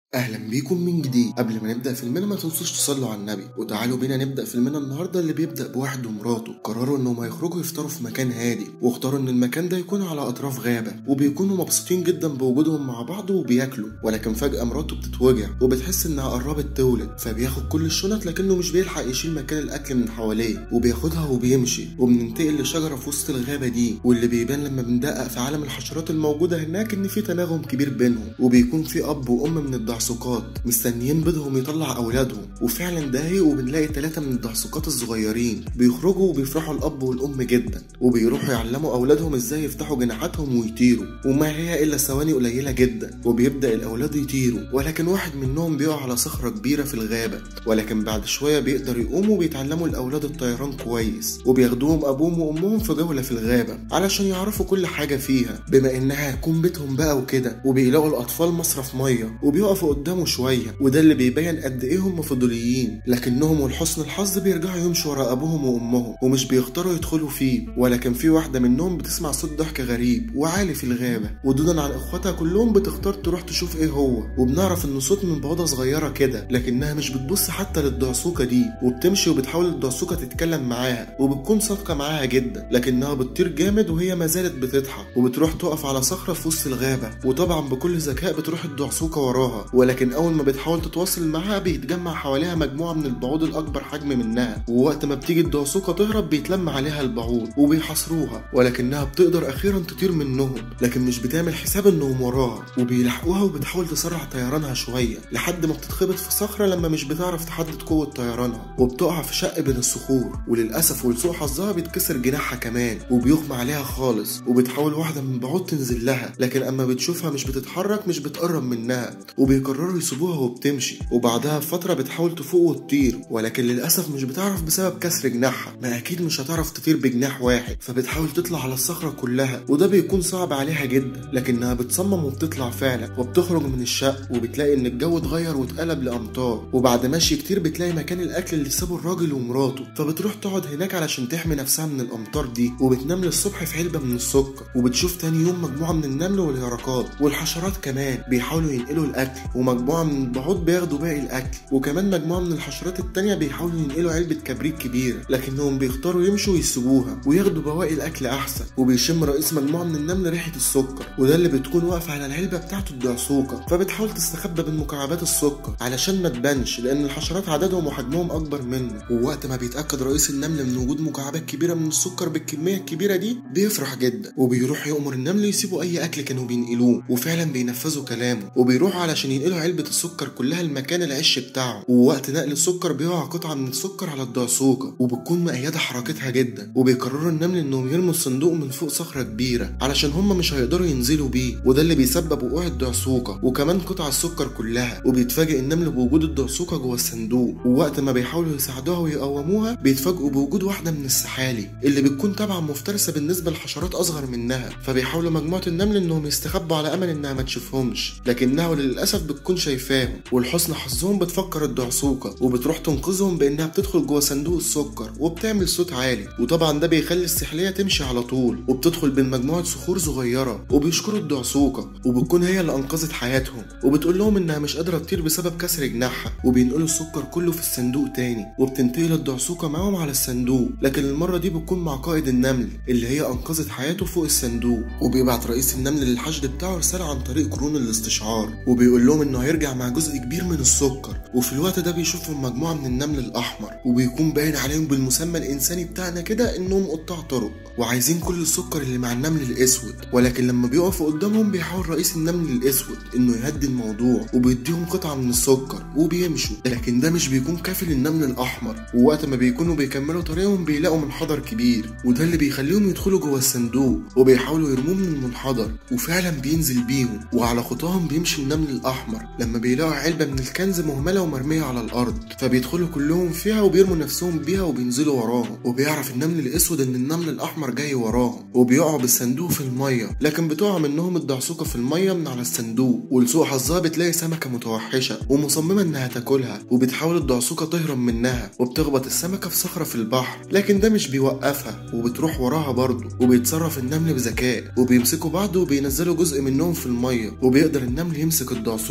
اهلا بيكم من جديد قبل ما نبدا فيلمنا ما تنسوش تصلوا على النبي وتعالوا بينا نبدا فيلمنا النهارده اللي بيبدا بواحد ومراته قرروا انهم هيخرجوا يفطروا في مكان هادي واختاروا ان المكان ده يكون على اطراف غابه وبيكونوا مبسوطين جدا بوجودهم مع بعض وبياكلوا ولكن فجاه مراته بتتوجع وبتحس انها قربت تولد فبياخد كل الشنط لكنه مش بيلحق يشيل مكان الاكل من حواليه وبياخدها وبيمشي وبننتقل لشجره في وسط الغابه دي واللي بيبان لما بندقق في عالم الحشرات الموجوده هناك ان في تناغم كبير بينهم وبيكون في اب وام من الدعسوقات مستنيين بيضهم يطلع اولادهم وفعلا ده هي وبنلاقي ثلاثه من الدعسوقات الصغيرين بيخرجوا وبيفرحوا الاب والام جدا وبيروحوا يعلموا اولادهم ازاي يفتحوا جناحاتهم ويطيروا وما هي الا ثواني قليله جدا وبيبدا الاولاد يطيروا ولكن واحد منهم بيقع على صخره كبيره في الغابه ولكن بعد شويه بيقدر يقوموا وبيتعلموا الاولاد الطيران كويس وبياخدوهم ابوهم وامهم في جوله في الغابه علشان يعرفوا كل حاجه فيها بما انها هتكون بيتهم بقى وكده وبيلاقوا الاطفال مصرف ميه وبيقفوا قدامه شويه وده اللي بيبين قد ايه هم فضوليين لكنهم ولحسن الحظ بيرجعوا يمشوا ورا ابوهم وامهم ومش بيختاروا يدخلوا فيه ولكن في واحده منهم بتسمع صوت ضحك غريب وعالي في الغابه ودونا عن اخواتها كلهم بتختار تروح تشوف ايه هو وبنعرف ان صوت من بوضه صغيره كده لكنها مش بتبص حتى للدعسوقه دي وبتمشي وبتحاول الدعسوقه تتكلم معاها وبتكون صادقه معاها جدا لكنها بتطير جامد وهي ما زالت بتضحك وبتروح تقف على صخره في وسط الغابه وطبعا بكل ذكاء بتروح الدعسوقه وراها ولكن اول ما بتحاول تتواصل معاها بيتجمع حواليها مجموعه من البعوض الاكبر حجم منها ووقت ما بتيجي الدعسوقه تهرب بيتلم عليها البعوض وبيحاصروها ولكنها بتقدر اخيرا تطير منهم لكن مش بتعمل حساب انهم وراها وبيلحقوها وبتحاول تسرع طيرانها شويه لحد ما بتتخبط في صخره لما مش بتعرف تحدد قوه طيرانها وبتقع في شق بين الصخور وللاسف ولسوء حظها بيتكسر جناحها كمان وبيغمى عليها خالص وبتحاول واحده من البعوض تنزل لها لكن اما بتشوفها مش بتتحرك مش بتقرب منها وبيقرروا يسيبوها وبتمشي وبعدها بفتره بتحاول تفوق وتطير ولكن للاسف مش بتعرف بسبب كسر جناحها ما اكيد مش هتعرف تطير بجناح واحد فبتحاول تطلع على الصخره كلها وده بيكون صعب عليها جدا لكنها بتصمم وبتطلع فعلا وبتخرج من الشق وبتلاقي ان الجو اتغير واتقلب لامطار وبعد مشي كتير بتلاقي مكان الاكل اللي سابه الراجل ومراته فبتروح تقعد هناك علشان تحمي نفسها من الامطار دي وبتنام للصبح في علبه من السكر وبتشوف تاني يوم مجموعه من النمل واليرقات والحشرات كمان بيحاولوا ينقلوا الاكل ومجموعه من البعوض بياخدوا باقي الاكل وكمان مجموعه من الحشرات التانية بيحاولوا ينقلوا علبه كبريت كبيره لكنهم بيختاروا يمشوا ويسيبوها وياخدوا بواقي الاكل احسن وبيشم رئيس مجموعه من النمل ريحه السكر وده اللي بتكون واقفه على العلبه بتاعته الدعسوقه فبتحاول تستخبى بين مكعبات السكر علشان ما تبانش لان الحشرات عددهم وحجمهم اكبر منه ووقت ما بيتاكد رئيس النمل من وجود مكعبات كبيره من السكر بالكميه الكبيره دي بيفرح جدا وبيروح يأمر النمل يسيبوا اي اكل كانوا بينقلوه وفعلا بينفذوا كلامه وبيروحوا علشان ينقلوا علبه السكر كلها لمكان العش بتاعه ووقت نقل السكر بيقع قطعه من السكر على الدعسوقه وبتكون مؤيده حركتها جدا وبيقرروا النمل انهم يرموا الصندوق من فوق صخره كبيره علشان هم مش هيقدروا ينزلوا بيه وده اللي بيسبب وقوع الدعسوقه وكمان قطع السكر كلها وبيتفاجئ النمل بوجود الدعسوقه جوه الصندوق ووقت ما بيحاولوا يساعدوها ويقوموها بيتفاجئوا بوجود واحده من السحالي اللي بتكون طبعا مفترسه بالنسبه لحشرات اصغر منها فبيحاولوا مجموعه النمل انهم يستخبوا على امل انها ما تشوفهمش لكنها للاسف بتكون شايفاهم ولحسن حظهم بتفكر الدعسوقه وبتروح تنقذهم بانها بتدخل جوه صندوق السكر وبتعمل صوت عالي وطبعا ده بيخلي السحليه تمشي على طول وبتدخل بين مجموعه صخور صغيره وبيشكروا الدعسوقه وبتكون هي اللي انقذت حياتهم وبتقول لهم انها مش قادره تطير بسبب كسر جناحها وبينقلوا السكر كله في الصندوق تاني وبتنتقل الدعسوقه معاهم على الصندوق لكن المره دي بتكون مع قائد النمل اللي هي انقذت حياته فوق الصندوق وبيبعت رئيس النمل للحشد بتاعه رساله عن طريق قرون الاستشعار وبيقول لهم انه هيرجع مع جزء كبير من السكر وفي الوقت ده بيشوفهم مجموعه من النمل الاحمر وبيكون باين عليهم بالمسمى الانساني بتاعنا كده انهم قطاع طرق وعايزين كل السكر اللي مع النمل الاسود ولكن لما بيقفوا قدامهم بيحاول رئيس النمل الاسود انه يهدي الموضوع وبيديهم قطعه من السكر وبيمشوا لكن ده مش بيكون كافي للنمل الاحمر ووقت ما بيكونوا بيكملوا طريقهم بيلاقوا منحدر كبير وده اللي بيخليهم يدخلوا جوه الصندوق وبيحاولوا يرموه من المنحدر وفعلا بينزل بيهم وعلى خطاهم بيمشي النمل الاحمر لما بيلاقوا علبه من الكنز مهمله ومرميه على الارض فبيدخلوا كلهم فيها وبيرموا نفسهم بيها وبينزلوا وراهم وبيعرف النمل الاسود ان النمل الاحمر جاي وراهم وبيقعوا بالصندوق في الميه لكن بتقع منهم الدعسوقه في الميه من على الصندوق ولسوء حظها بتلاقي سمكه متوحشه ومصممه انها تاكلها وبتحاول الدعسوقه تهرب منها وبتخبط السمكه في صخره في البحر لكن ده مش بيوقفها وبتروح وراها برضه وبيتصرف النمل بذكاء وبيمسكوا بعض وبينزلوا جزء منهم في الميه وبيقدر النمل يمسك الدعسوقه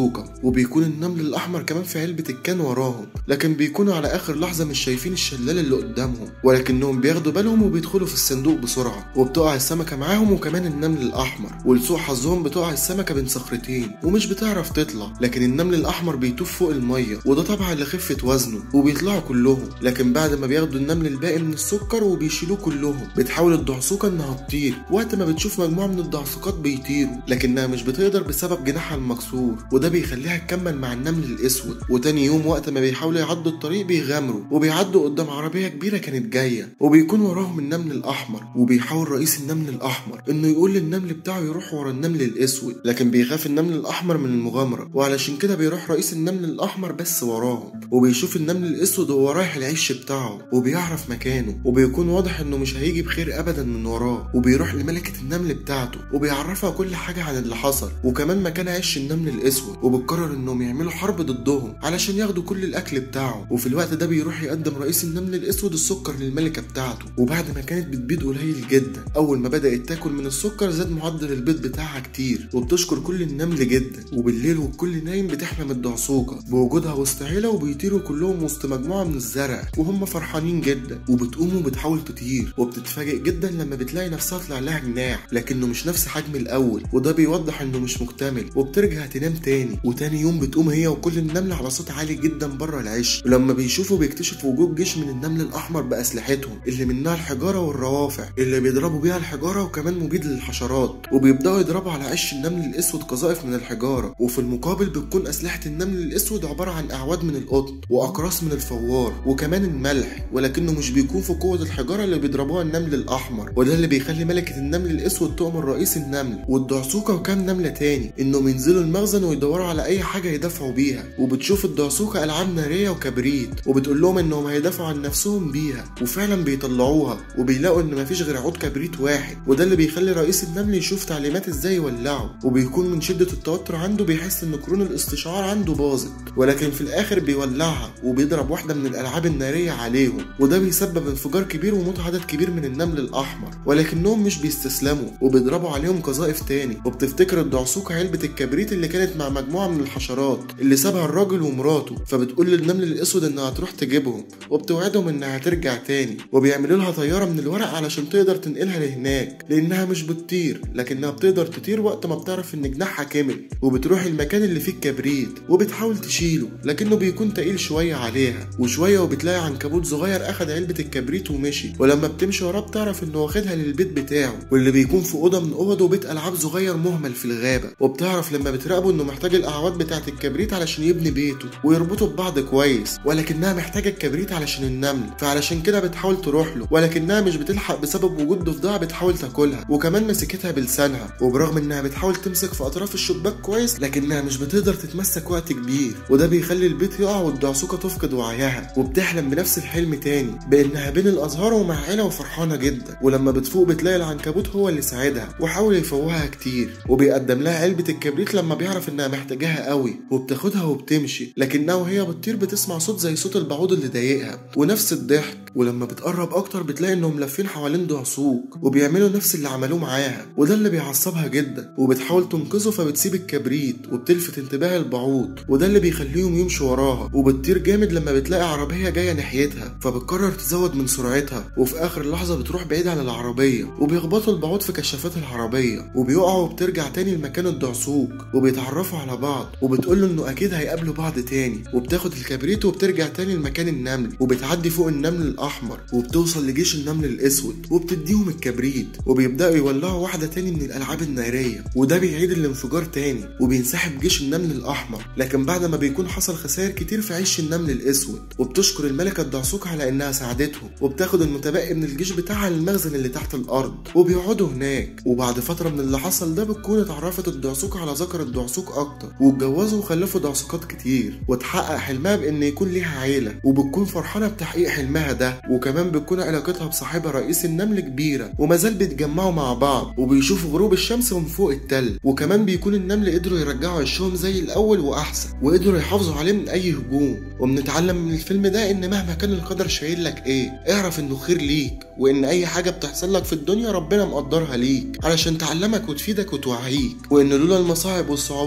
الدعسوقة وبيكون النمل الأحمر كمان في علبة الكان وراهم لكن بيكونوا على آخر لحظة مش شايفين الشلال اللي قدامهم ولكنهم بياخدوا بالهم وبيدخلوا في الصندوق بسرعة وبتقع السمكة معاهم وكمان النمل الأحمر ولسوء حظهم بتقع السمكة بين صخرتين ومش بتعرف تطلع لكن النمل الأحمر بيطوف فوق المية وده طبعا لخفة وزنه وبيطلعوا كلهم لكن بعد ما بياخدوا النمل الباقي من السكر وبيشيلوه كلهم بتحاول الدعسوقة إنها تطير وقت ما بتشوف مجموعة من الدعسوقات بيطيروا لكنها مش بتقدر بسبب جناحها المكسور وده بيخليها تكمل مع النمل الأسود وتاني يوم وقت ما بيحاولوا يعدوا الطريق بيغامروا وبيعدوا قدام عربية كبيرة كانت جاية وبيكون وراهم النمل الأحمر وبيحاول رئيس النمل الأحمر إنه يقول للنمل بتاعه يروح ورا النمل الأسود لكن بيخاف النمل الأحمر من المغامرة وعلشان كده بيروح رئيس النمل الأحمر بس وراهم وبيشوف النمل الأسود وهو رايح العش بتاعه وبيعرف مكانه وبيكون واضح إنه مش هيجي بخير أبدا من وراه وبيروح لملكة النمل بتاعته وبيعرفها كل حاجة عن اللي حصل وكمان مكان عش النمل الأسود وبتقرر إنهم يعملوا حرب ضدهم علشان ياخدوا كل الأكل بتاعه وفي الوقت ده بيروح يقدم رئيس النمل الأسود السكر للملكة بتاعته وبعد ما كانت بتبيض قليل جدا أول ما بدأت تاكل من السكر زاد معدل البيض بتاعها كتير وبتشكر كل النمل جدا وبالليل والكل نايم بتحلم الدعسوقة بوجودها وسط عيلة وبيطيروا كلهم وسط مجموعة من الزرع وهم فرحانين جدا وبتقوم وبتحاول تطير وبتتفاجئ جدا لما بتلاقي نفسها طلع لها جناح لكنه مش نفس حجم الأول وده بيوضح إنه مش مكتمل وبترجع تنام تاني وتاني يوم بتقوم هي وكل النمل على صوت عالي جدا بره العش ولما بيشوفوا بيكتشفوا وجود جيش من النمل الأحمر بأسلحتهم اللي منها الحجارة والروافع اللي بيضربوا بيها الحجارة وكمان مبيد للحشرات وبيبدأوا يضربوا على عش النمل الأسود قذائف من الحجارة وفي المقابل بتكون أسلحة النمل الأسود عبارة عن أعواد من القطن وأقراص من الفوار وكمان الملح ولكنه مش بيكون في قوة الحجارة اللي بيضربوها النمل الأحمر وده اللي بيخلي ملكة النمل الأسود تؤمر رئيس النمل والدعسوقة وكام نملة تاني إنهم ينزلوا المخزن ويدوروا على أي حاجة يدافعوا بيها وبتشوف الدعسوقة ألعاب نارية وكبريت وبتقول لهم إنهم هيدافعوا عن نفسهم بيها وفعلا بيطلعوها وبيلاقوا إن مفيش غير عود كبريت واحد وده اللي بيخلي رئيس النمل يشوف تعليمات إزاي يولعه وبيكون من شدة التوتر عنده بيحس إن قرون الاستشعار عنده باظت ولكن في الآخر بيولعها وبيضرب واحدة من الألعاب النارية عليهم وده بيسبب انفجار كبير وموت عدد كبير من النمل الأحمر ولكنهم مش بيستسلموا وبيضربوا عليهم قذائف تاني وبتفتكر الدعسوقة علبة الكبريت اللي كانت مع مجموعة من الحشرات اللي سابها الراجل ومراته فبتقول للنمل الأسود إنها تروح تجيبهم وبتوعدهم إنها هترجع تاني وبيعملوا لها طيارة من الورق علشان تقدر تنقلها لهناك لأنها مش بتطير لكنها بتقدر تطير وقت ما بتعرف إن جناحها كمل وبتروح المكان اللي فيه الكبريت وبتحاول تشيله لكنه بيكون تقيل شوية عليها وشوية وبتلاقي عنكبوت صغير أخد علبة الكبريت ومشي ولما بتمشي وراه بتعرف إنه واخدها للبيت بتاعه واللي بيكون في أوضة من أوضه بيت ألعاب صغير مهمل في الغابة وبتعرف لما بتراقبه إنه محتاج الأعواد بتاعة الكبريت علشان يبني بيته ويربطوا ببعض كويس ولكنها محتاجة الكبريت علشان النمل فعلشان كده بتحاول تروح له ولكنها مش بتلحق بسبب وجود ضفدعة بتحاول تاكلها وكمان مسكتها بلسانها وبرغم إنها بتحاول تمسك في أطراف الشباك كويس لكنها مش بتقدر تتمسك وقت كبير وده بيخلي البيت يقع والدعسوقة تفقد وعيها وبتحلم بنفس الحلم تاني بإنها بين الأزهار ومع عيلة وفرحانة جدا ولما بتفوق بتلاقي العنكبوت هو اللي ساعدها وحاول يفوقها كتير وبيقدم لها علبة الكبريت لما بيعرف إنها محتاجاها قوي وبتاخدها وبتمشي لكنها وهي بتطير بتسمع صوت زي صوت البعوض اللي ضايقها ونفس الضحك ولما بتقرب أكتر بتلاقي إنهم لافين حوالين دعسوق وبيعملوا نفس اللي عملوه معاها وده اللي بيعصبها جدا وبتحاول تنقذه فبتسيب الكبريت وبتلفت انتباه البعوض وده اللي بيخليهم يمشوا وراها وبتطير جامد لما بتلاقي عربية جاية ناحيتها فبتقرر تزود من سرعتها وفي آخر لحظة بتروح بعيد عن العربية وبيخبطوا البعوض في كشافات العربية وبيقعوا وبترجع تاني لمكان الدعسوق وبيتعرفوا على بعض وبتقول له إنه أكيد هيقابلوا بعض تاني وبتاخد الكبريت وبترجع تاني لمكان النمل وبتعدي فوق النمل الأحمر وبتوصل لجيش النمل الأسود وبتديهم الكبريت وبيبدأوا يولعوا واحدة تاني من الألعاب النارية وده بيعيد الانفجار تاني وبينسحب جيش النمل الأحمر لكن بعد ما بيكون حصل خسائر كتير في عيش النمل الأسود وبتشكر الملكة الدعسوق على إنها ساعدتهم وبتاخد المتبقي من الجيش بتاعها للمخزن اللي تحت الأرض وبيقعدوا هناك وبعد فترة من اللي حصل ده بتكون اتعرفت الدعسوق على ذكر الدعسوق أكتر واتجوزوا وخلفوا دعسوقات كتير وتحقق حلمها بإن يكون ليها عيلة وبتكون فرحانة بتحقيق حلمها ده وكمان بتكون علاقتها بصاحبها رئيس النمل كبيرة ومازال بيتجمعوا مع بعض وبيشوفوا غروب الشمس من فوق التل وكمان بيكون النمل قدروا يرجعوا عشهم زي الأول وأحسن وقدروا يحافظوا عليه من أي هجوم وبنتعلم من الفيلم ده إن مهما كان القدر شايل لك إيه اعرف إنه خير ليك وإن أي حاجة بتحصل لك في الدنيا ربنا مقدرها ليك علشان تعلمك وتفيدك وتوعيك وإن لولا المصاعب والصعوبات اللي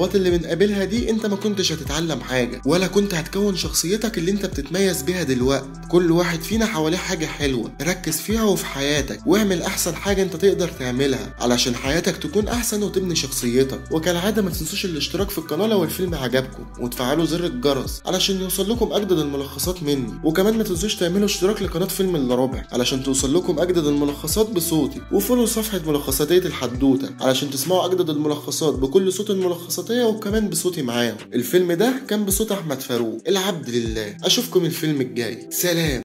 بنقابلها دي انت ما كنتش هتتعلم حاجة ولا كنت هتكون شخصيتك اللي انت بتتميز بيها دلوقتي كل واحد فينا حواليه حاجة حلوة ركز فيها وفي حياتك واعمل احسن حاجة انت تقدر تعملها علشان حياتك تكون احسن وتبني شخصيتك وكالعادة ما تنسوش الاشتراك في القناة لو الفيلم عجبكم وتفعلوا زر الجرس علشان يوصل لكم اجدد الملخصات مني وكمان ما تنسوش تعملوا اشتراك لقناة فيلم الا ربع علشان توصل لكم اجدد الملخصات بصوتي وفولو صفحة ملخصاتية الحدوتة علشان تسمعوا اجدد الملخصات بكل صوت الملخصاتية وكمان بصوتي معاهم الفيلم ده كان بصوت احمد فاروق العبد لله اشوفكم الفيلم الجاي سلام